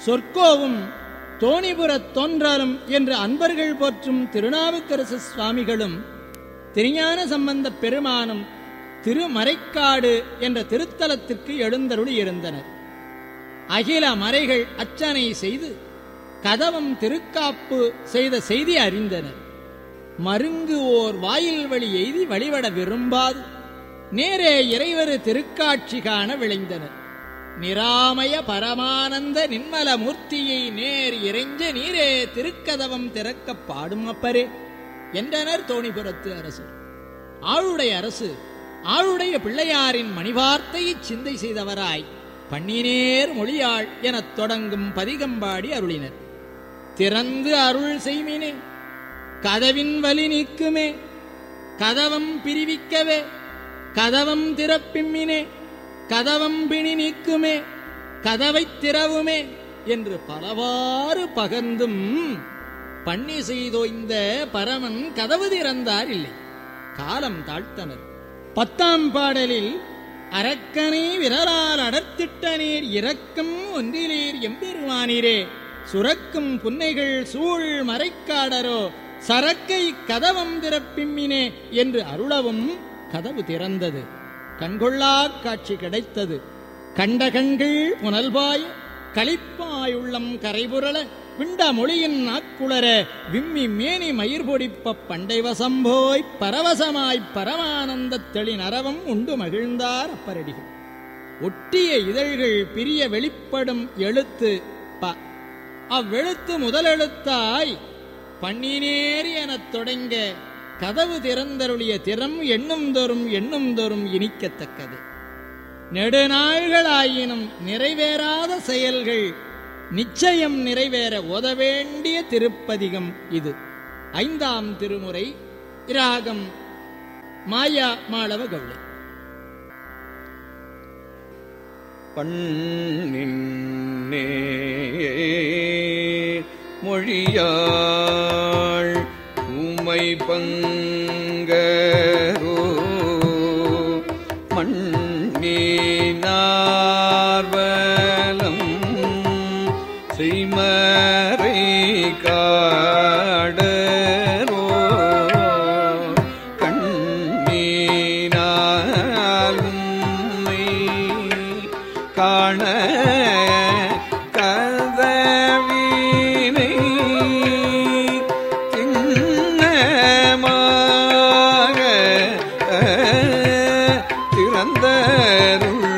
சொற்கோவும் தோணிபுரத் தோன்றாலும் என்று அன்பர்கள் போற்றும் திருநாவுக்கரசு சுவாமிகளும் திருஞான சம்பந்தப் பெருமானும் திருமறைக்காடு என்ற திருத்தலத்திற்கு எழுந்தருளி இருந்தனர் அகில மறைகள் அச்சனை செய்து கதவம் திருக்காப்பு செய்த செய்தி அறிந்தனர் மருங்கு ஓர் வாயில் வழி எய்தி வழிபட விரும்பாது நேரே இறைவரு திருக்காட்சி காண விளைந்தனர் நிராமய பரமானந்த நின்மல மூர்த்தியை நேர் இறைஞ்ச நீரே திருக்கதவம் திறக்கப் பாடும் அப்பரே என்றனர் தோணிபுரத்து அரசர் ஆளுடைய அரசு ஆளுடைய பிள்ளையாரின் மணிவார்த்தையை சிந்தை செய்தவராய் பண்ணினேர் மொழியாள் எனத் தொடங்கும் பதிகம்பாடி அருளினர் திறந்து அருள் செய்மினே கதவின் வலி நீக்குமே கதவம் பிரிவிக்கவே கதவம் திறப்பிம்மினே கதவம் பிணி நீக்குமே கதவைத் திறவுமே என்று பலவாறு பகர்ந்தும் பண்ணி செய்தோய்ந்த பரமன் கதவு திறந்தார் இல்லை காலம் தாழ்த்தனர் பத்தாம் பாடலில் அரக்கனை விரலால் அடர்த்திட்ட நீர் இரக்கம் ஒன்றிலீர் எம்பெருமானீரே சுரக்கும் புன்னைகள் சூழ் மறைக்காடரோ சரக்கை கதவம் திறப்பிம்மினே என்று அருளவும் கதவு திறந்தது கண்கொள்ளாக் காட்சி கிடைத்தது கண்ட கண்கள் புனல்பாய் களிப்பாயுள்ளம் கரைபுரள விண்ட மொழியின் நாக்குளர விம்மி மேனி மயிர் பொடிப்ப பண்டை வசம்போய் பரவசமாய்ப் பரமானந்தத் தெளி நரவம் உண்டு மகிழ்ந்தார் அப்பரடிகள் ஒட்டிய இதழ்கள் பிரிய வெளிப்படும் எழுத்து ப அவ்வெழுத்து முதலெழுத்தாய் பண்ணினேறி எனத் தொடங்க கதவு திறந்தருளிய திறம் எண்ணும் தோறும் எண்ணும் தோறும் இனிக்கத்தக்கது நெடுநாள்களாயினும் நிறைவேறாத செயல்கள் நிச்சயம் நிறைவேற ஓத வேண்டிய திருப்பதிகம் இது ஐந்தாம் திருமுறை இராகம் மாயா மாளவ கவுளை பண்ணின்னே மொழியாள் உமை பங்கரோ மண்ணினார்வலம் செய்மறை காடரோ கண்ணீனால் உம்மை காண கதவினை திண்ணமாக திறந்தருள்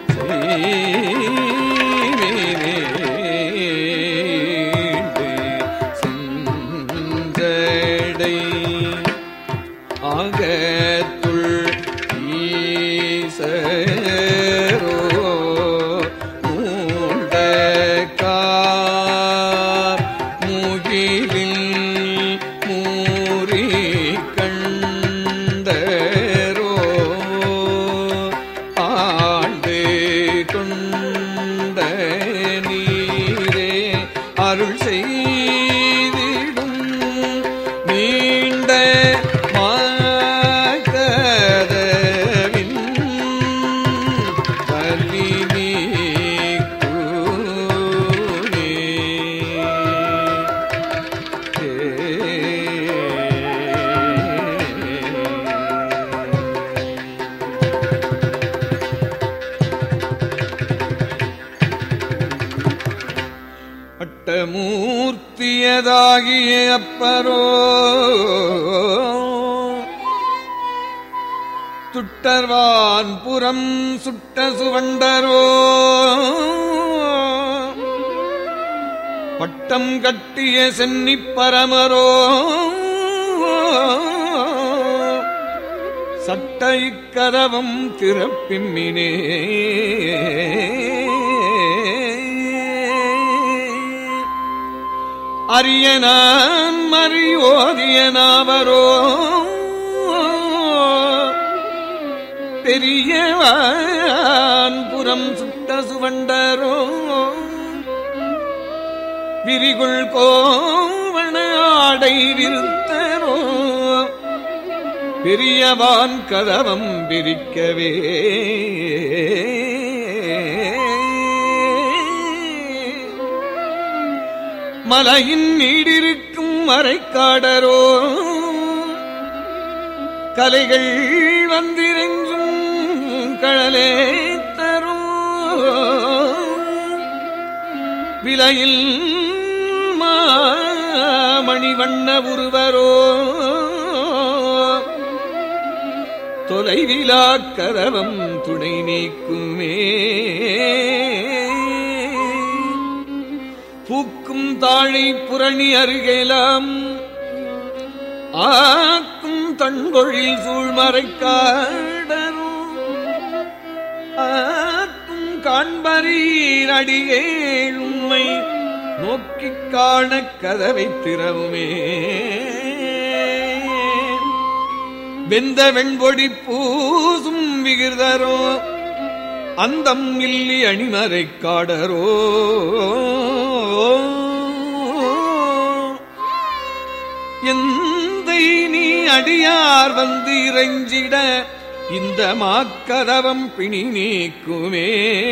செஞ்சடை ஆகத்துள் ஈசரோ மூண்டக்கார் முகிலில் மூறி கண்டரோ ஆண்டு கொண்ட நீரே அருள் செய்திடும் நீண்ட மாகதவின் வலி நீக்குமே. அட்டமூர்த்தியதாகிய அப்பரோ துட்டர்வான் புறம் சுட்ட சுவண்டரோ பட்டம் கட்டிய சென்னிப் பரமரோ சட்ட இக்கதவம் திறப்பிம்மினே அரியனான் மறியோதியனாவரோ பெரியவான் புறம் சுட்ட சுவண்டரோ விரிகுள் கோவண ஆடை விருத்தரோ பெரியவான் கதவம் விரிக்கவே மலையின் நீடிருக்கும் மறைக்காடரோ கலைகள் வந்திரெஞ்சும் கழலே தரும் விலையில் மணிவண்ண உருவரோ தொலைவிலா கரவம் துணை நீக்குமே பூக்கும் தாழை புரணி அருகேலாம் ஆக்கும் தன்பொழில் சூழ்மறைக்காடரும் ஆக்கும் காண்பரீர் அடிகேள் உண்மை நோக்கிக் காண கதவை திறவுமே வெந்த வெண்பொடி பூசும் விகிர்தரோ அந்தம் இல்லி அணிமறை காடரோ எந்தை நீ அடியார் வந்து இறைஞ்சிட இந்த மாக்கதவம் பிணி நீக்குமே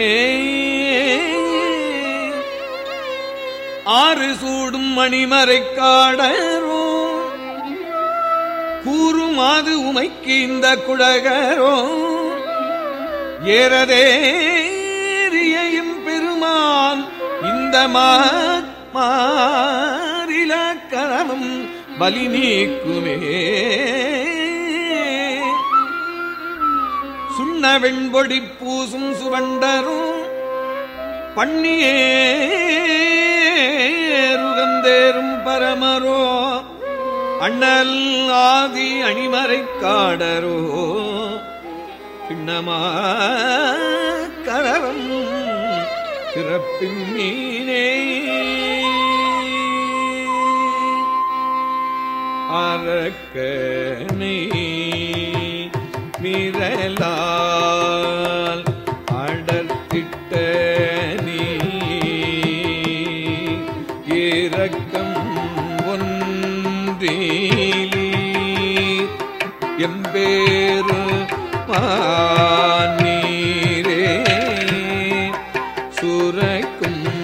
ஆறு சூடும் மணிமறை காடரோ கூறுமாது உமைக்கு இந்த குழகரோ ஏறதேறியும் பெருமான் இந்த மாறில கரமும் பலி நீக்குமே சுண்ண வெண்பொடி பூசும் சுவண்டரும் பண்ணியேருகந்தேரும் பரமரோ அண்ணல் ஆதி அணிமறை காடரோ பின்னமா கரவம் பிறப்பின் மீனே அரக்கனை மிரலால் அடர்த்திட்ட நீ இரக்கம் ஒன்றீலி எம்பேரு மாநீரே சுரக்கும்